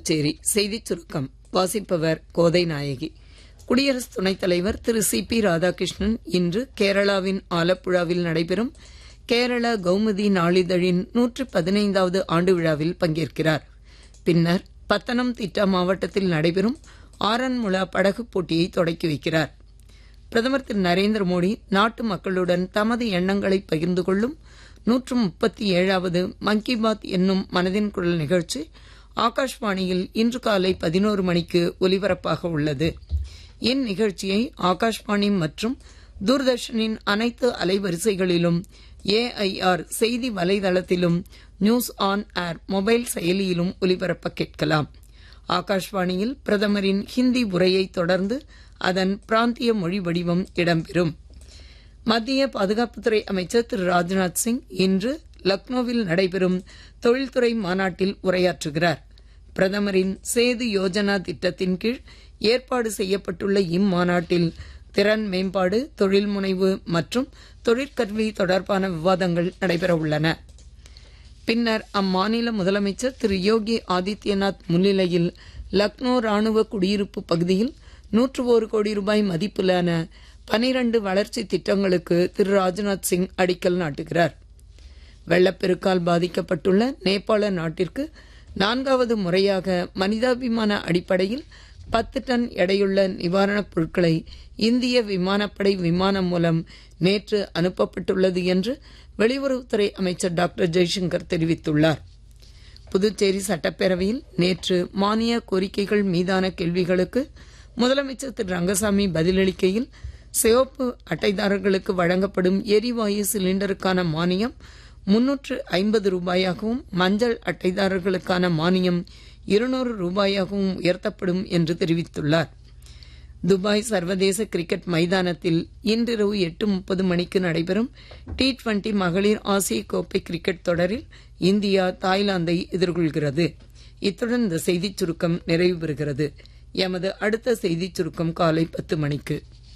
புதுச்சேரி செய்திச் சுருக்கம் வாசிப்பவர் கோதை நாயகி குடியரசு துணைத் தலைவர் திரு சி பி ராதாகிருஷ்ணன் இன்று கேரளாவின் ஆலப்புழாவில் நடைபெறும் கேரள கௌமுதி நாளிதழின் நூற்று பதினைந்தாவது ஆண்டு விழாவில் பங்கேற்கிறார் பின்னர் பத்தனம்திட்டா மாவட்டத்தில் நடைபெறும் ஆரன்முளா படகு போட்டியை தொடக்கி வைக்கிறார் பிரதமர் திரு நரேந்திர மோடி நாட்டு மக்களுடன் தமது எண்ணங்களை பகிர்ந்து கொள்ளும் நூற்று முப்பத்தி ஏழாவது மன் கி பாத் என்னும் மனதின் குரல் நிகழ்ச்சி ஆகாஷ்வாணியில் இன்று காலை பதினோரு மணிக்கு ஒலிபரப்பாக உள்ளது இந்நிகழ்ச்சியை ஆகாஷ்வாணி மற்றும் தூர்தர்ஷனின் அனைத்து அலைவரிசைகளிலும் ஏஐஆர் செய்தி வலைதளத்திலும் நியூஸ் ஆன் ஏர் மொபைல் செயலியிலும் ஒலிபரப்ப கேட்கலாம் ஆகாஷ்வாணியில் பிரதமரின் ஹிந்தி உரையை தொடர்ந்து அதன் பிராந்திய மொழி வடிவம் இடம்பெறும் மத்திய பாதுகாப்புத்துறை அமைச்சர் திரு ராஜ்நாத் சிங் இன்று லக்னோவில் நடைபெறும் தொழில்துறை மாநாட்டில் உரையாற்றுகிறார் பிரதமரின் சேது யோஜனா திட்டத்தின் கீழ் ஏற்பாடு செய்யப்பட்டுள்ள இம்மாநாட்டில் திறன் மேம்பாடு தொழில் முனைவு மற்றும் தொழிற்கல்வி தொடர்பான விவாதங்கள் நடைபெறவுள்ளன பின்னர் அம்மாநில முதலமைச்சர் திரு யோகி ஆதித்யநாத் முன்னிலையில் லக்னோ ராணுவ குடியிருப்பு பகுதியில் நூற்று ஒரு கோடி ரூபாய் மதிப்பிலான பனிரண்டு வளர்ச்சி திட்டங்களுக்கு திரு ராஜ்நாத் சிங் அடிக்கல் நாட்டுகிறார் வெள்ளப்பெருக்கால் பாதிக்கப்பட்டுள்ள நேபாள நாட்டிற்கு நான்காவது முறையாக மனிதாபிமான அடிப்படையில் பத்து டன் எடையுள்ள நிவாரணப் பொருட்களை இந்திய விமானப்படை விமானம் மூலம் நேற்று அனுப்பப்பட்டுள்ளது என்று வெளியுறவுத்துறை அமைச்சர் டாக்டர் ஜெய்சங்கர் தெரிவித்துள்ளார் புதுச்சேரி சட்டப்பேரவையில் நேற்று மானிய கோரிக்கைகள் மீதான கேள்விகளுக்கு முதலமைச்சர் திரு ரங்கசாமி பதிலளிக்கையில் சிவப்பு அட்டைதாரர்களுக்கு வழங்கப்படும் எரிவாயு சிலிண்டருக்கான மானியம் முன்னூற்று ஐம்பது ரூபாயாகவும் மஞ்சள் அட்டைதாரர்களுக்கான மானியம் இருநூறு ரூபாயாகவும் உயர்த்தப்படும் என்று தெரிவித்துள்ளார் துபாய் சர்வதேச கிரிக்கெட் மைதானத்தில் இன்றிரவு எட்டு முப்பது மணிக்கு நடைபெறும் டி டுவெண்டி மகளிர் ஆசிய கோப்பை கிரிக்கெட் தொடரில் இந்தியா தாய்லாந்தை எதிர்கொள்கிறது இத்துடன் இந்த செய்திச் சுருக்கம் நிறைவு பெறுகிறது எமது அடுத்த செய்திச் சுருக்கம் காலை பத்து மணிக்கு